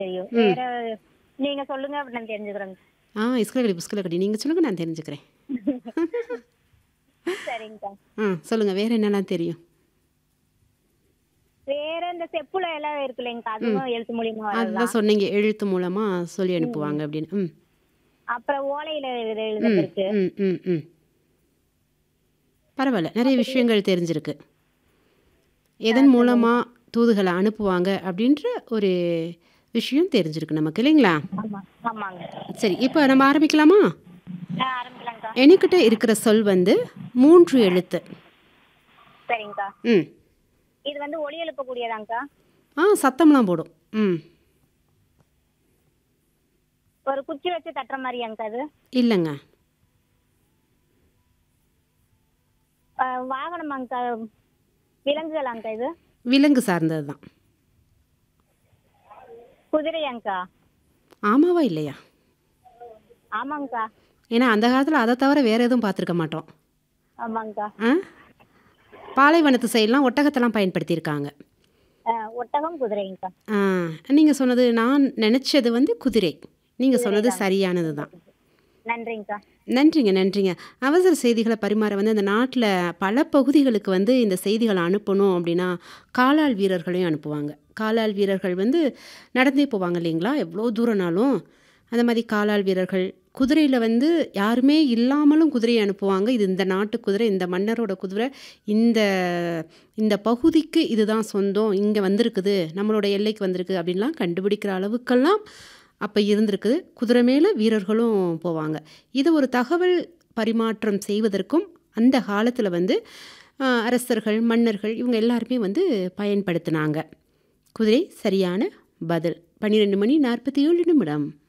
தெரியும் ம். வேற நீங்க சொல்லுங்க அப்படி நான் தெரிஞ்சுக்கிறேங்க ஆ இஸ்கலக்கடி புஸ்கலக்கடி நீங்கள் சொல்லுங்கள் நான் தெரிஞ்சுக்கிறேன் சரிங்கக்கா ஆ சொல்லுங்கள் வேறு என்னெல்லாம் தெரியும் வேற இந்த செப்புல எல்லாம் இருக்கு இல்லைங்கக்கா அதுவும் எழுத்து மூலியமா வரலாம் அதுதான் சொன்னீங்க எழுத்து மூலமாக சொல்லி அனுப்புவாங்க அப்படின்னு ம் அப்புறம் ஓலையில எழுத- ம் எழுதுறதுக்கு ம் ம் ம் பரவாயில்ல நிறைய விஷயங்கள் தெரிஞ்சிருக்கு எதன் மூலமாக தூதுகளை அனுப்புவாங்க அப்படின்ற ஒரு விஷயம் தெரிஞ்சிருக்கு நமக்கு இல்லைங்களா ஆமா ஆமாங்க சரி இப்போ நம்ம ஆரம்பிக்கலாமா ஆ, ஆரம்பிக்கலாங்கக்கா என்கிட்ட இருக்கிற சொல் வந்து மூன்று எழுத்து சரிங்கக்கா ம் இது வந்து ஒளி எழுப்பக்கூடியதாங்கக்கா ஆ சத்தம்லாம் போடும் ம் ஒரு குச்சி வச்சு தட்டுற மாதிரியாங்கக்கா அது இல்லைங்க ஆ, வாகனமாங்கக்கா விலங்குகளாங்கக்கா இது விலங்கு சார்ந்தது தான் குதிரையாங்கக்கா ஆமாவா இல்லையா ஆமாங்கக்கா ஏன்னா அந்த காலத்தில் அதை தவிர வேறு எதுவும் பார்த்துருக்க மாட்டோம் ஆமாங்கக்கா ஆ பாலைவனத்து சைடெலாம் ஒட்டகத்தெல்லாம் பயன்படுத்தியிருக்காங்க ஆ, ஒட்டகம் குதிரைங்கக்கா ஆ நீங்கள் சொன்னது நான் நினச்சது வந்து குதிரை நீங்கள் சொன்னது சரியானது தான் நன்றிங்கக்கா நன்றிங்க நன்றிங்க அவசர செய்திகளை பரிமாற வந்து அந்த நாட்டில் பல பகுதிகளுக்கு வந்து இந்த செய்திகளை அனுப்பணும் அப்படின்னா காலாள் வீரர்களையும் அனுப்புவாங்க காலாள் வீரர்கள் வந்து நடந்தே போவாங்க இல்லைங்களா எவ்வளோ தூரனாலும் அந்த மாதிரி காலாள் வீரர்கள் குதிரையில் வந்து யாருமே இல்லாமலும் குதிரையை அனுப்புவாங்க இது இந்த நாட்டு குதிரை இந்த மன்னரோட குதிரை இந்த இந்த பகுதிக்கு இதுதான் சொந்தம் இங்கே வந்திருக்குது நம்மளோட எல்லைக்கு வந்திருக்கு அப்படின்லாம் கண்டுபிடிக்கிற அளவுக்கெல்லாம் அப்போ இருந்திருக்குது குதிரை மேலே வீரர்களும் போவாங்க இது ஒரு தகவல் பரிமாற்றம் செய்வதற்கும் அந்த காலத்தில் வந்து ஆஹ், அரசர்கள் மன்னர்கள் இவங்க எல்லாருமே வந்து பயன்படுத்தினாங்க குதிரை சரியான பதில் பன்னிரெண்டு மணி நாற்பத்தி ஏழு நிமிடம்